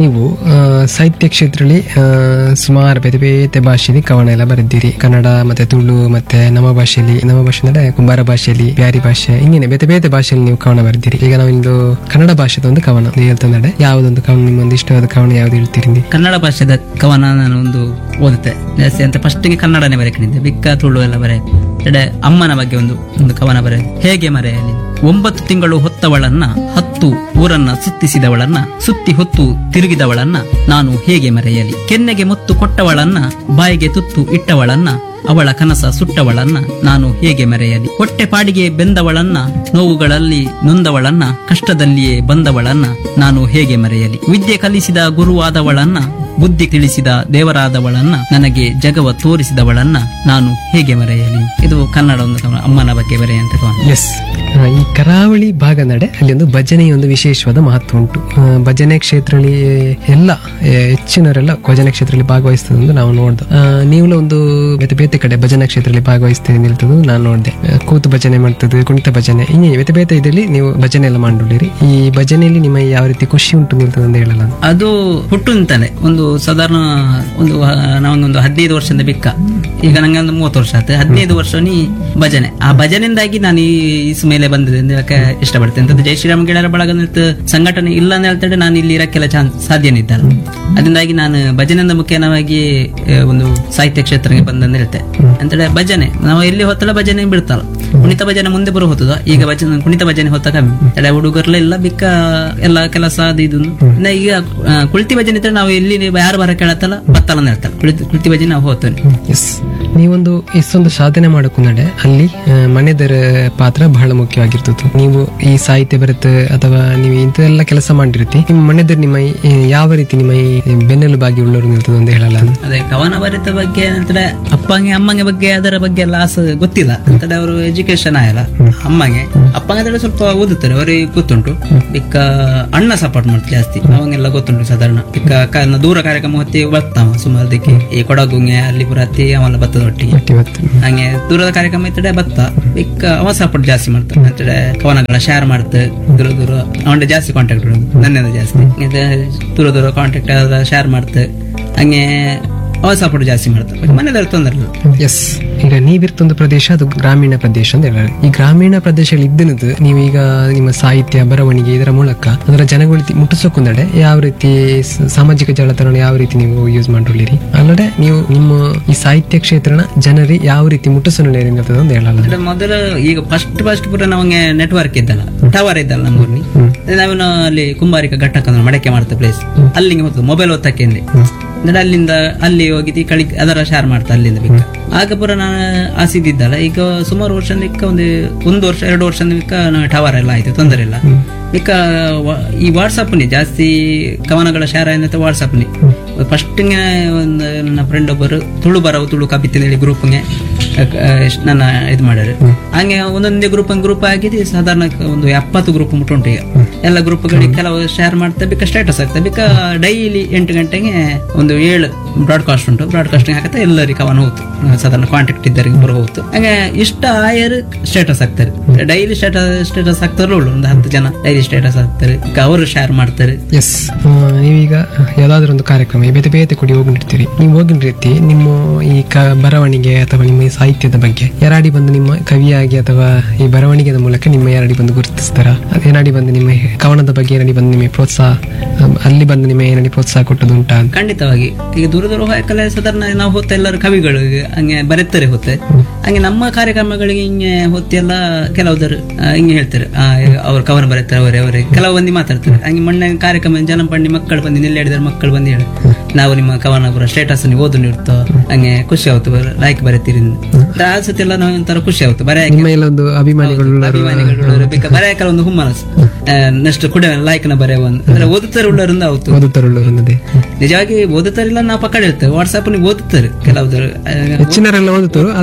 ನೀವು ಆ, ಸಾಹಿತ್ಯ ಕ್ಷೇತ್ರದಲ್ಲಿ ಆ, ಸುಮಾರು ಬೇತೆ ಬೇತೆ ಭಾಷೆಯಲ್ಲಿ ಕವನ ಎಲ್ಲ ಬರೆದಿರಿ ಕನ್ನಡ ಮತ್ತೆ ತುಳು ಮತ್ತೆ ನಮ್ಮ ಭಾಷೆಯಲ್ಲಿ ನಮ್ಮ ಭಾಷೆ ಅಂದ್ರೆ ಕುಂಬಾರ ಭಾಷೆಯಲ್ಲಿ ಬ್ಯಾರಿ ಭಾಷೆ ಹಿಂಗೇನೆ ಬೇತೆ ಬೇತೆ ಭಾಷೆಯಲ್ಲಿ ನೀವು ಕವನ ಬರೆದಿರಿ ಈಗ ನಾವೊಂದು ಕನ್ನಡ ಭಾಷೆದ ಒಂದು ಕವನ ನೀವು ಹೇಳ್ತಂದ್ರೆ ಯಾವ್ದೊಂದು ಕವನ ನಿಮ್ಮೊಂದು ಇಷ್ಟವಾದ ಕವನ ಯಾವ್ದು ಹೇಳ್ತೀರಿ ನೀವು? ಕನ್ನಡ ಭಾಷೆದ ಕವನ ನಾನು ಒಂದು ಓದುತ್ತೆ ಜಾಸ್ತಿ ಅಂತ ಫಸ್ಟಿಗೆ ಕನ್ನಡನೇ ಬರೆಕೊಂಡಿದ್ದೆ ಬಿಕ್ಕ ತುಳು ಎಲ್ಲ ಬರೆ ಎಡೆ ಅಮ್ಮನ ಬಗ್ಗೆ ಒಂದು ಒಂದು ಕವನ ಬರೆ ಹೇಗೆ ಮರೆಯಲಿ ಒಂಬತ್ತು ತಿಂಗಳು ಹೊತ್ತವಳನ್ನ ಹತ್ತು ಊರನ್ನ ಸುತ್ತಿಸಿದವಳನ್ನ ಸುತ್ತಿ ಹೊತ್ತು ತಿರುಗಿದವಳನ್ನ ನಾನು ಹೇಗೆ ಮರೆಯಲಿ ಕೆನ್ನೆಗೆ ಮುತ್ತು ಕೊಟ್ಟವಳನ್ನ ಬಾಯಿಗೆ ತುತ್ತು ಇಟ್ಟವಳನ್ನ ಅವಳ ಕನಸ ಸುಟ್ಟವಳನ್ನ ನಾನು ಹೇಗೆ ಮರೆಯಲಿ ಹೊಟ್ಟೆ ಪಾಡಿಗೆ ಬೆಂದವಳನ್ನ ನೋವುಗಳಲ್ಲಿ ನೊಂದವಳನ್ನ ಕಷ್ಟದಲ್ಲಿಯೇ ಬಂದವಳನ್ನ ನಾನು ಹೇಗೆ ಮರೆಯಲಿ ವಿದ್ಯೆ ಕಲಿಸಿದ ಗುರುವಾದವಳನ್ನ ಬುದ್ಧಿ ತಿಳಿಸಿದ ದೇವರಾದವಳನ್ನ ನನಗೆ ಜಗವ ತೋರಿಸಿದವಳನ್ನ ನಾನು ಹೇಗೆ ಮರೆಯಲಿ ಇದು ಕನ್ನಡ ಒಂದು ಕವನ, ಅಮ್ಮನ ಬಗ್ಗೆ ಬರೆಯಂತ ಕವನ ಎಸ್ ಈ ಕರಾವಳಿ ಭಾಗ ನಡೆ ಅಲ್ಲಿ ಒಂದು ಭಜನೆಯ ಒಂದು ವಿಶೇಷವಾದ ಮಹತ್ವ ಉಂಟು ಆ, ಭಜನೆ ಕ್ಷೇತ್ರದಲ್ಲಿ ಎಲ್ಲ ಆ, ಹೆಚ್ಚಿನವರೆಲ್ಲ ಭಜನೆ ಕ್ಷೇತ್ರದಲ್ಲಿ ಭಾಗವಹಿಸ್ತದೆ ಎಂದು ನಾವು ನೋಡ್ದು ಆ, ನೀವು ಒಂದು ಬೇತೆ ಬೇತೆ ಕಡೆ ಭಜನಾ ಕ್ಷೇತ್ರದಲ್ಲಿ ಭಾಗವಹಿಸ್ತೇನೆ ನಿಲ್ತದ್ದು ನಾನು ನೋಡಿದೆ ಕೂತು ಭಜನೆ ಮಾಡ್ತದೆ ಕುಣಿತ ಭಜನೆ ಇನ್ನೇ ಬೇತೆ ಬೇತೆ ಇದರಲ್ಲಿ ನೀವು ಭಜನೆ ಎಲ್ಲ ಮಾಡಿರಿ ಈ ಭಜನೆಯಲ್ಲಿ ನಿಮ್ಮ ಯಾವ ರೀತಿ ಖುಷಿ ಉಂಟು ನಿಲ್ತದೆ ಅಂತ ಹೇಳಲ್ಲ ನಾನು. ಅದು ಹುಟ್ಟು ಅಂತಾನೆ ಒಂದು ಸಾಧಾರಣ ಒಂದು ಆ, ನಾವೊಂದು ಹದಿನೈದು ವರ್ಷದಿಂದ ಬಿಕ್ಕ ಈಗ ನಂಗೆ ಒಂದು ಮೂವತ್ತು ವರ್ಷ ಆಯ್ತು ಹದಿನೈದು ವರ್ಷ ನೀ ಭಜನೆ ಆ ಭಜನೆಯಿಂದಾಗಿ ನಾನು ಈ ಇಸ್ ಮೇಲೆ ಬಂದಿದೆ ಅಂತ ಹೇಳಕ್ಕೆ ಇಷ್ಟಪಡ್ತೇನೆ ಅಂತಂದ್ರೆ ಜೈ ಶ್ರೀರಾಮ್ ಗೆಳೆಯರ ಬಳಗ ನಿಲ್ತು ಸಂಘಟನೆ ಇಲ್ಲ ಅಂತ ಹೇಳ್ತಾರೆ ನಾನು ಇಲ್ಲಿ ಇರಕ್ಕೆಲ್ಲ ಚಾನ್ಸ್ ಸಾಧ್ಯನೇ ಇದ್ದಲ್ಲ ಅದರಿಂದಾಗಿ ನಾನು ಭಜನೆಯಿಂದ ಮುಖ್ಯವಾಗಿ ಆ, ಒಂದು ಸಾಹಿತ್ಯ ಕ್ಷೇತ್ರಕ್ಕೆ ಬಂದಂತ ಹೇಳ್ತೆ ಅಂತೇಳಿ ಭಜನೆ ನಾವು ಎಲ್ಲಿ ಹೊತ್ತಲ್ಲ ಭಜನೆ ಬಿಡ್ತಾರ ಕುಣಿತ ಭಜನೆ ಮುಂದೆ ಬರೋ ಹೊತ್ತದ ಈಗ ಭಜನೆ ಕುಣಿತ ಭಜನೆ ಹೊತ್ತ ಕಮ್ಮಿ ಎಲ್ಲ ಹುಡುಗರ್ಲೆಲ್ಲ ಬಿಕ್ಕ ಎಲ್ಲ ಕೆಲಸ ಅದು ಇದು ಇನ್ನ ಈಗ ಆ, ಕುಳಿತಿ ಭಜನೆ ಇದ್ರೆ ನಾವು ಎಲ್ಲಿ ಯಾರು ಬರ ಕೇಳತ್ತಲ್ಲ ಬತ್ತಲ್ಲ ಅಂತ ಹೇಳ್ತಾರೆ ಕುಳಿತಿ ಕುಳಿತಿ ಭಜನೆ ನಾವು ಹೋಗ್ತೇವೆ ಎಸ್ ನೀವೊಂದು ಇಷ್ಟೊಂದು ಸಾಧನೆ ಮಾಡಕೊಂಡೆ ಅಲ್ಲಿ ಆ, ಮನೆದರ ಪಾತ್ರ ಬಹಳ ಮುಖ್ಯವಾಗಿರ್ತದೆ ನೀವು ಈ ಸಾಹಿತ್ಯ ಬರುತ್ತೆ ಅಥವಾ ನೀವು ಇಂಥದೆಲ್ಲ ಕೆಲಸ ಮಾಡಿರ್ತಿ ನಿಮ್ಮ ಮನೆದರ್ ನಿಮ್ಮ ಈ ಯಾವ ರೀತಿ ನಿಮ್ಮ ಈ ಬೆನ್ನೆಲುಬಾಗಿ ಉಳ್ಳವರು ನಿಲ್ತದೆ ಅಂತ ಹೇಳಲ್ಲ ನಾನು. ಅದೇ ಕವನ ಬರಿತ ಬಗ್ಗೆ ಏನಂತಾರೆ ಅಪ್ಪಂಗೆ ಅಮ್ಮಂಗೆ ಬಗ್ಗೆ ಅದರ ಬಗ್ಗೆ ಎಲ್ಲ ಆಸ ಗೊತ್ತಿಲ್ಲ ಅಂತಂದ್ರೆ ಅವರು ಎಜುಕೇಶನ್ ಆಗಲ್ಲ ಅಮ್ಮಂಗೆ ಅಪ್ಪಂಗೆ ಅಂದ್ರೆ ಸ್ವಲ್ಪ ಓದುತ್ತಾರೆ ಅವರಿಗೆ ಗೊತ್ತುಂಟು ಬಿಕ್ಕ ಅಣ್ಣ ಸಪೋರ್ಟ್ ಮಾಡ್ತಾರೆ ಜಾಸ್ತಿ ಅವಂಗೆಲ್ಲ ಗೊತ್ತುಂಟು ಸಾಧಾರಣ ಬಿಕ್ಕ ಕ- ದೂರ ಕಾರ್ಯಕ್ರಮ ಹೊತ್ತಿ ಬರ್ತಾವ ಸುಮಾರು ದಿಕ್ಕಿ ಈ ಕೊಡಗುಂಗೆ ಅಲ್ಲಿ ಬರತ್ತಿ ಅವೆಲ್ಲ ಬತ್ತದ ಒಟ್ಟಿಗೆ ಒಟ್ಟು ಇವತ್ತು ಹಂಗೆ ದೂರದ ಕಾರ್ಯಕ್ರಮ ಇತ್ತಡೆ ಬತ್ತ ಬಿಕ್ಕ ಅವ ಸಪೋರ್ಟ್ ಜಾಸ್ತಿ ಮಾಡ್ತಾರೆ ಅಂತೇಳಿ ಕವನಗಳ ಶೇರ್ ಮಾಡ್ತಾರೆ ದೂರ ದೂರ ಅವನ ಜಾಸ್ತಿ ಕಾಂಟ್ಯಾಕ್ಟ್ ನನ್ನಿಂದ ಜಾಸ್ತಿ ಇದು ದೂರ ದೂರ ಕಾಂಟ್ಯಾಕ್ಟ್ ಶೇರ್ ಮಾಡ್ತಾರೆ ಹಂಗೆ ಅವ ಸಪೋರ್ಟ್ ಜಾಸ್ತಿ ಮಾಡ್ತಾರೆ ಮನೆಯವ್ರು ತೊಂದರೆ ಇಲ್ಲ ಎಸ್ ಈಗ ನೀವಿರ್ತೊಂದು ಪ್ರದೇಶ ಅದು ಗ್ರಾಮೀಣ ಪ್ರದೇಶ ಅಂತ ಹೇಳಿ ಈ ಗ್ರಾಮೀಣ ಪ್ರದೇಶದಲ್ಲಿ ಇದ್ದನದು ನೀವೀಗ ನಿಮ್ಮ ಸಾಹಿತ್ಯ ಬರವಣಿಗೆ ಇದರ ಮೂಲಕ ಅದರ ಜನಗಳಿಗೆ ಮುಟ್ಟಿಸೋಕೊಂದಡೆ ಯಾವ ರೀತಿ ಸ- ಸಾಮಾಜಿಕ ಜಾಲತಾಣ ಯಾವ ರೀತಿ ನೀವು ಯೂಸ್ ಮಾಡಿರಿ ಅಲ್ಲದೆ ನೀವು ನಿಮ್ಮ ಈ ಸಾಹಿತ್ಯ ಕ್ಷೇತ್ರನ ಜನರಿಗೆ ಯಾವ ರೀತಿ ಮುಟ್ಟಿಸೋಣ ಅಂತ ಹೇಳಲ್ಲ ಅಂದ್ರೆ ಮೊದಲು ಈಗ ಫಸ್ಟ್ ಫಸ್ಟ್ ಪೂರ ನಮಗೆ ನೆಟ್ವರ್ಕ್ ಇದ್ದಲ್ಲ ಟವರ್ ಇದ್ದಲ್ಲ ನಮ್ಮ ಊರ್ನಿ ನಾವು ಅಲ್ಲಿ ಕುಂಬಾರಿಕ ಘಟ್ಟಕ ಅಂದ್ರೆ ಮಡಕೆ ಮಾಡ್ತಾ ಪ್ಲೇಸ್ ಅಲ್ಲಿಗೆ ಹೋಗ್ತದೆ ಮೊಬೈಲ್ ಒತ್ತಕ್ಕೆಂದೆ ಅಂದ್ರೆ ಅಲ್ಲಿಂದ ಅಲ್ಲಿ ಹೋಗಿದ್ದು ಕಳಿ ಅದರ ಶೇರ್ ಮಾಡ್ತಾ ಅಲ್ಲಿಂದ ಬಿಕ್ಕ ಆಗ ಪೂರ ನಾನು ಆಸಿದ್ದಿದ್ದಲ್ಲ ಈಗ ಸುಮಾರು ವರ್ಷ ನಿಕ್ಕ ಒಂದು ಒಂದು ವರ್ಷ ಎರಡು ವರ್ಷ ನಿಕ್ಕ ಟವರ್ ಎಲ್ಲ ಆಯ್ತು ತೊಂದರೆ ಇಲ್ಲ ಇಕ್ಕ ವ- ಈ ವಾಟ್ಸಪ್ನಿ ಜಾಸ್ತಿ ಕವನಗಳ ಶೇರ್ ಆಯ್ತು ವಾಟ್ಸಪ್ನಿ ಫಸ್ಟ್ಗೆ ಒಂದು ನನ್ನ ಫ್ರೆಂಡ್ ಒಬ್ಬರು ತುಳು ಬರವು ತುಳು ಕಬಿತ್ತಿನ ಹೇಳಿ ಗ್ರೂಪ್ಗೆ ನನ್ನ ಇದು ಮಾಡ್ಯಾರ ಹಂಗೆ ಒಂದೊಂದೇ ಗ್ರೂಪ್ ಗ್ರೂಪ್ ಆಗಿದೆ ಸಾಧಾರಣ ಒಂದು ಎಪ್ಪತ್ತು ಗ್ರೂಪ್ ಮುಟ್ಟುಂಟು ಈಗ ಎಲ್ಲ ಗ್ರೂಪ್ಗಳಿಗೆ ಕೆಲವು ಶೇರ್ ಮಾಡ್ತಾ ಬೇಕಾ ಸ್ಟೇಟಸ್ ಆಗ್ತದೆ ಬೇಕಾ ಡೈಲಿ ಎಂಟು ಗಂಟೆಗೆ ಒಂದು ಏಳು ಬ್ರಾಡ್ಕಾಸ್ಟ್ ಉಂಟು ಬ್ರಾಡ್ಕಾಸ್ಟಿಂಗ್ ಹಾಕತ್ತೆ ಎಲ್ಲರಿಗೆ ಕವನ ಹೋಗ್ತು ಸಾಧಾರಣ ಕಾಂಟ್ಯಾಕ್ಟ್ ಇದ್ದರಿಗೆ ಬರೋ ಹೋಗ್ತು ಹಂಗೆ ಇಷ್ಟ ಆಯರ್ ಸ್ಟೇಟಸ್ ಹಾಕ್ತಾರೆ ಡೈಲಿ ಸ್ಟೇಟಸ್ ಸ್ಟೇಟಸ್ ಹಾಕ್ತಾರಲ್ಲ ಉಳ್ಳು ಒಂದು ಹತ್ತು ಜನ ಡೈಲಿ ಸ್ಟೇಟಸ್ ಹಾಕ್ತಾರೆ ಈಗ ಅವರು ಶೇರ್ ಮಾಡ್ತಾರೆ ಎಸ್ ನೀವೀಗ ಯಾವ್ದಾದ್ರು ಒಂದು ಕಾರ್ಯಕ್ರಮ ಈ ಬೇತೆ ಬೇತೆ ಕೂಡಿ ಹೋಗಿರ್ತೀರಿ ನೀವು ಹೋಗಿನ ರೀತಿ ನಿಮ್ಮ ಈ ಕ ಬರವಣಿಗೆ ಅಥವಾ ನಿಮ್ಮ ಈ ಸಾಹಿತ್ಯದ ಬಗ್ಗೆ ಯಾರಾಡಿ ಬಂದು ನಿಮ್ಮ ಕವಿಯಾಗಿ ಅಥವಾ ಈ ಬರವಣಿಗೆದ ಮೂಲಕ ನಿಮ್ಮ ಯಾರಾಡಿ ಬಂದು ಗುರುತಿಸ್ತಾರ ಅದು ಏನಾಡಿ ಬಂದು ನಿಮ್ಮ ಕವನದ ಬಗ್ಗೆ ಏನಾಡಿ ಬಂದು ನಿಮಗೆ ಪ್ರೋತ್ಸಾಹ ಅಮ್, ಅಲ್ಲಿ ಬಂದು ನಿಮ್ಮ ಏನಾಡಿ ಪ್ರೋತ್ಸಾಹ ಕೊಟ್ಟದು ಉಂಟಾ ಅಂತ ಖಂಡಿತವಾಗಿ ಈಗ ದೂರ ದೂರ ಹೋಗಕ್ಕಲ್ಲ ಸಾಧಾರಣ ನಾವು ಹೊತ್ತ ಎಲ್ಲರೂ ಕವಿಗಳು ಹಂಗೆ ಬರೆತಾರೆ ಹೊತ್ತೆ ಹಂಗೆ ನಮ್ಮ ಕಾರ್ಯಕ್ರಮಗಳಿಗೆ ಹಿಂಗೆ ಹೊತ್ತೆಲ್ಲ ಕೆಲವುದರು ಹಿಂಗೆ ಹೇಳ್ತಾರೆ ಆ, ಅವ್ರು ಕವನ ಬರೀತಾರೆ ಅವರೇ ಅವರೇ ಕೆಲವು ಮಂದಿ ಮಾತಾಡ್ತಾರೆ ಹಂಗೆ ಮೊನ್ನೆ ಕಾರ್ಯಕ್ರಮ ಜನಪಂಡಿ ಮಕ್ಕಳು ಬಂದು ನಿಲ್ಲಾಡಿದಾರೆ ಮಕ್ಕಳು ಬಂದು ಹೇಳಿ ನಾವು ನಿಮ್ಮ ಕವನ ಪುರ ಸ್ಟೇಟಸ್ ನೀವು ಓದು ಇರ್ತೋ ಹಂಗೆ ಖುಷಿ ಆಯ್ತು ಲೈಕ್ ಬರೀತೀರಿ ಅಂತ ಆ ಸತಿ ಎಲ್ಲ ನಾವು ಒಂಥರ ಖುಷಿ ಆಯ್ತು ಬರೆಯ ನಿಮ್ಮ ಎಲ್ಲ ಒಂದು ಅಭಿಮಾನಿಗಳು ಅಭಿಮಾನಿಗಳು ಬೇಕಾ ಬರೆಯಕಲ್ಲ ಒಂದು ಹುಮ್ಮನಸ್ ನೆಕ್ಸ್ಟ್ ಕೂಡ ಲೈಕ್ ನ ಬರೆಯ ಒಂದು ಅಂದ್ರೆ ಓದುತ್ತಾರೆ ಉಳ್ಳರಿಂದ ಆಯ್ತು ಓದುತ್ತರುಳ್ಳವರು ಅನ್ನೋದೇ ನಿಜವಾಗಿ ಓದುತ್ತಾರಿಲ್ಲ ನಾವು ಪಕ್ಕಡ ಇರ್ತೇವೆ ವಾಟ್ಸ್ಆಪ್ ನೀವು ಓದುತ್ತಾರೆ ಕೆಲವರು ಹೆಚ್ಚಿನರೆಲ್ಲ ಓದುತ್ತರು ಆದರೆ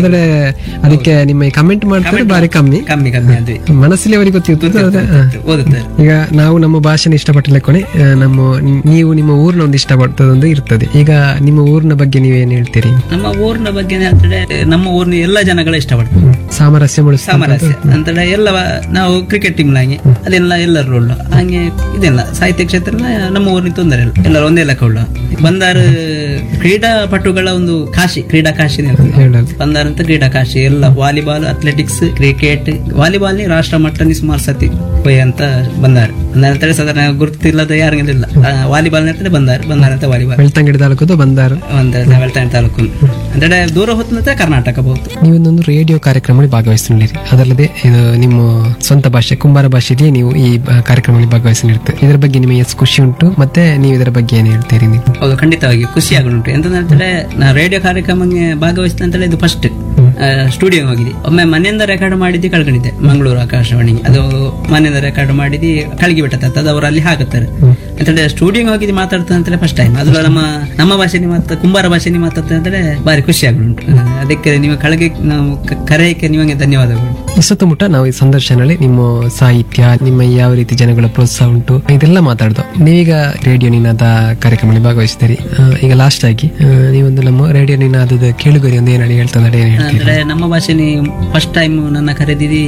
ಅದಕ್ಕೆ ನಿಮ್ಮ ಕಮೆಂಟ್ ಮಾಡ್ತಾರೆ ಬಾರಿ ಕಮ್ಮಿ ಕಮ್ಮಿ ಕಮ್ಮಿ ಅದ್ವಿ ಮನಸ್ಸಲ್ಲಿ ಅವರಿಗೆ ಗೊತ್ತಿರ್ತದೆ ಅದೇ, ಹ. ಓದುತ್ತಾರೆ ಈಗ ನಾವು ನಮ್ಮ ಭಾಷೆನ ಇಷ್ಟಪಟ್ಟಿಲ್ಲ ಕೊನೆ ಆ, ನಮ್ಮ ನೀವು ನಿಮ್ಮ ಊರ್ನ ಒಂದು ಇಷ್ಟಪಡ್ತದೊಂದು ಇರ್ತದೆ ಈಗ ನಿಮ್ಮ ಊರಿನ ಬಗ್ಗೆ ನೀವೇನ್ ಹೇಳ್ತೀರಿ ನಮ್ಮ ಊರಿನ ಬಗ್ಗೆ ಹೇಳ್ತಾರೆ ನಮ್ಮ ಊರಿನ ಎಲ್ಲ ಜನಗಳು ಇಷ್ಟಪಡ್ತಾರೆ ಸಾಮರಸ್ಯ ಮೂಡಿಸ್ತಾ ಸಾಮರಸ್ಯ ಅಂತೇಳಿ ಎಲ್ಲ ನಾವು ಕ್ರಿಕೆಟ್ ಟೀಮ್ ಲಾಗಿ ಅದೆಲ್ಲ ಎಲ್ಲರೂ ಉಳ್ಳು ಹಂಗೆ ಇದೆಲ್ಲ ಸಾಹಿತ್ಯ ಕ್ಷೇತ್ರ ನಮ್ಮ ಊರಿನ ತೊಂದರೆ ಇಲ್ಲ ಎಲ್ಲರೂ ಒಂದೇ ಲೆಕ್ಕ ಉಳ್ಳು ಬಂದಾರ ಕ್ರೀಡಾಪಟುಗಳ ಒಂದು ಕಾಶಿ ಕ್ರೀಡಾ ಕಾಶಿ ಅಂತ ಹೇಳೋದು ಬಂದಾರ ಅಂತ ಕ್ರೀಡಾ ಕಾಶಿ ಎಲ್ಲ ವಾಲಿಬಾಲ್ ಅಥ್ಲೆಟಿಕ್ಸ್ ಕ್ರಿಕೆಟ್ ವಾಲಿಬಾಲ್ ರಾಷ್ಟ್ರ ಮಟ್ಟ ಸುಮಾರು ಸತಿ ಹೋಯ್ ಅಂತ ಬಂದಾರ ಬಂದಾರ ಅಂತೇಳಿ ಸಾಧಾರಣ ಗುರುತಿಲ್ಲದ ಯಾರಿಗಿಲ್ಲ ವಾಲಿಬಾಲ್ ಅಂತೇಳಿ ಬಂದಾರ ಬಂದಾರ ಅಂತ ವಾಲಿಬಾಲ್ ಬೆಳ್ತಂಗಡಿ ತಾಲೂಕದು ಬಂದಾರ ಒಂದು ಬೆಳ್ತಾನೆ ತಾಲೂಕು ಅಂದ್ರೆ ದೂರ ಹೊತ್ತು ಕರ್ನಾಟಕ ಬಹುದು ನೀವೊಂದೊಂದು ರೇಡಿಯೋ ಕಾರ್ಯಕ್ರಮದಲ್ಲಿ ಭಾಗವಹಿಸಿದ್ದೀರಿ ಅದಲ್ಲದೆ ಇದು ನಿಮ್ಮ ಸ್ವಂತ ಭಾಷೆ ಕುಂಬಾರ ಭಾಷೆಯಲ್ಲಿ ನೀವು ಈ ಆ, ಕಾರ್ಯಕ್ರಮದಲ್ಲಿ ಭಾಗವಹಿಸಿರ್ತೀರಿ ಇದರ ಬಗ್ಗೆ ನಿಮಗೆ ಎಷ್ಟು ಖುಷಿ ಉಂಟು ಮತ್ತೆ ನೀವು ಇದರ ಬಗ್ಗೆ ಏನ್ ಹೇಳ್ತೀರಿ ನೀವು ಹೌದು ಖಂಡಿತವಾಗಿ ಖುಷಿ ಆಗುಂಟು ಎಂತಂದ್ರೆ ನಾ ರೇಡಿಯೋ ಕಾರ್ಯಕ್ರಮಕ್ಕೆ ಭಾಗವಹಿಸಿದ ಅಂತೇಳಿ ಇದು ಫಸ್ಟ್ ಸ್ಟುಡಿಯೋ ಹೋಗಿದೆ ಒಮ್ಮೆ ಮನೆಯಿಂದ ರೆಕಾರ್ಡ್ ಮಾಡಿದ್ದು ಕಳ್ಕೊಂಡಿದ್ದೆ ಮಂಗಳೂರು ಆಕಾಶವಾಣಿಗೆ ಅದು ಮನೆಯಿಂದ ರೆಕಾರ್ಡ್ ಮಾಡಿದ್ದು ಕಳಗಿ ಬಿಟ್ಟತ್ತೆ ಅದು ಅವರು ಅಲ್ಲಿ ಹಾಕುತ್ತಾರೆ ಅಂತೇಳಿ ಸ್ಟುಡಿಯೋ ಹೋಗಿದ್ದು ಮಾತಾಡ್ತಾರೆ ಅಂತೇಳಿ ಫಸ್ಟ್ ಟೈಮ್ ಅದು ನಮ್ಮ ನಮ್ಮ ಭಾಷೆನಿ ಮಾತ ಕುಂಬಾರ ಭಾಷೆನಿ ಮಾತಾಡ್ತಾರೆ ಅಂತೇಳಿ ಬಾರಿ ಖುಷಿ ಆಗುಂಟು ಅದಕ್ಕೆ ನೀವು ಕಳಗೆ ನಾವು ಕ- ಕರೆಯಕ್ಕೆ ನಿಮಗೆ ಧನ್ಯವಾದಗಳು ಈ ಸುತ್ತಮುತ್ತ ನಾವು ಈ ಸಂದರ್ಶನದಲ್ಲಿ ನಿಮ್ಮ ಸಾಹಿತ್ಯ ನಿಮ್ಮ ಯಾವ ರೀತಿ ಜನಗಳ ಪ್ರೋತ್ಸಾಹ ಉಂಟು ಇದೆಲ್ಲ ಮಾತಾಡ್ದು ನೀವೀಗ ರೇಡಿಯೋ ನಿನಾದ ಕಾರ್ಯಕ್ರಮದಲ್ಲಿ ಭಾಗವಹಿಸಿದ್ದೀರಿ ಆ, ಈಗ ಲಾಸ್ಟ್ ಆಗಿ ಆ, ನೀವೊಂದು ನಮ್ಮ ರೇಡಿಯೋ ನಿನಾದದ ಕೇಳುಗರಿ ಒಂದು ಏನ್ ಹೇಳ್ತಂದ್ರೆ ಏನ್ ಹೇಳ್ತೀರಿ ಅಂದ್ರೆ ನಮ್ಮ ಭಾಷೆನಿ ಫಸ್ಟ್ ಟೈಮ್ ನನ್ನ ಕರೆದಿದಿ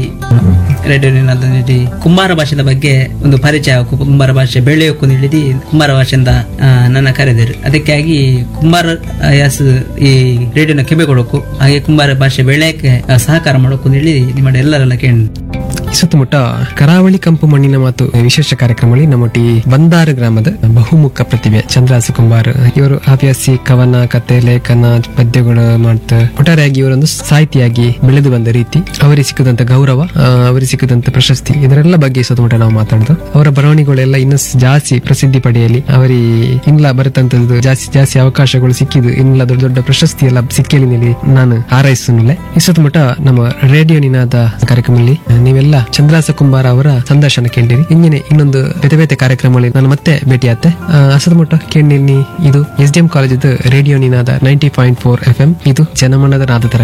ರೇಡಿಯೋ ನಿನಾದದಲ್ಲಿ ಕುಂಬಾರ ಭಾಷೆದ ಬಗ್ಗೆ ಒಂದು ಪರಿಚಯ ಆಗು, ಕುಂಬಾರ ಭಾಷೆ ಬೆಳೆಯೋಕು ಹೇಳಿದಿ ಕುಂಬಾರ ಭಾಷೆಯಿಂದ ಆ, ನನ್ನ ಕರೆದಿರು ಅದಕ್ಕಾಗಿ ಕುಂಬಾರ ಆ, ಯಾಸ್ ಈ ರೇಡಿಯೋನ ಕೆಬೆ ಕೊಡೋಕು ಹಾಗೆ ಕುಂಬಾರ ಭಾಷೆ ಬೆಳೆಯಕ್ಕೆ ಆ, ಸಹಕಾರ ಮಾಡೋಕು ಅಂತ ಹೇಳಿ ನಿಮ್ಮ ಎಲ್ಲರೆಲ್ಲ ಕೇಳಿ ಈ ಸುತ್ತಮುತ್ತ ಕರಾವಳಿ ಕಂಪು ಮಣ್ಣಿನ ಮಾತು ವಿಶೇಷ ಕಾರ್ಯಕ್ರಮದಲ್ಲಿ ನಮ್ಮೊಟ್ಟಿ ಬಂದಾರ ಗ್ರಾಮದ ಬಹುಮುಖ ಪ್ರತಿಭೆ ಚಂದ್ರಾಸ ಕುಂಬಾರ್ ಇವರು ಹವ್ಯಾಸಿ ಕವನ ಕತೆ ಲೇಖನ ಪದ್ಯಗಳು ಮಾಡ್ತಾ ಒಟ್ಟಾರೆಯಾಗಿ ಇವರೊಂದು ಸಾಹಿತಿಯಾಗಿ ಬೆಳೆದು ಬಂದ ರೀತಿ ಅವರಿಗೆ ಸಿಕ್ಕದಂತ ಗೌರವ ಆ, ಅವರಿಗೆ ಸಿಕ್ಕದಂತ ಪ್ರಶಸ್ತಿ ಇದರೆಲ್ಲ ಬಗ್ಗೆ ಈ ಸುತ್ತಮುತ್ತ ನಾವು ಮಾತಾಡ್ದು ಅವರ ಬರವಣಿಗೆಗಳೆಲ್ಲ ಇನ್ನೂ ಜಾಸ್ತಿ ಪ್ರಸಿದ್ಧಿ ಪಡೆಯಲಿ ಅವರಿ ಇನ್ಲ ಬರತಂತದ್ದು ಜಾಸ್ತಿ ಜಾಸ್ತಿ ಅವಕಾಶಗಳು ಸಿಕ್ಕಿದ್ದು ಇನ್ನೆಲ್ಲ ದೊಡ್ಡ ದೊಡ್ಡ ಪ್ರಶಸ್ತಿ ಎಲ್ಲ ಸಿಕ್ಕಲಿ ನೀಲಿ ನಾನು ಹಾರೈಸುന്നിಲ್ಲ ಈ ಸುತ್ತಮುತ್ತ ನಮ್ಮ ರೇಡಿಯೋ ನಿನಾದ ಕಾರ್ಯಕ್ರಮದಲ್ಲಿ ನೀವೆಲ್ಲ ಚಂದ್ರಾಸ ಕುಂಬಾರ ಅವರ ಸಂದರ್ಶನ ಕೇಳಿರಿ ಇನ್ನೇನೆ ಇನ್ನೊಂದು ಬೇತೆ ಬೇತೆ ಕಾರ್ಯಕ್ರಮಗಳಲ್ಲಿ ನಾನು ಮತ್ತೆ ಭೇಟಿಯಾತೆ ಅಸದಮುಟ್ಟ ಕೇಳಿ ಇದು S D M college radio Ninaada ninety point four FM ಎಂ ಇದು ಜನಮನದ ನಾದ ತರಂಗ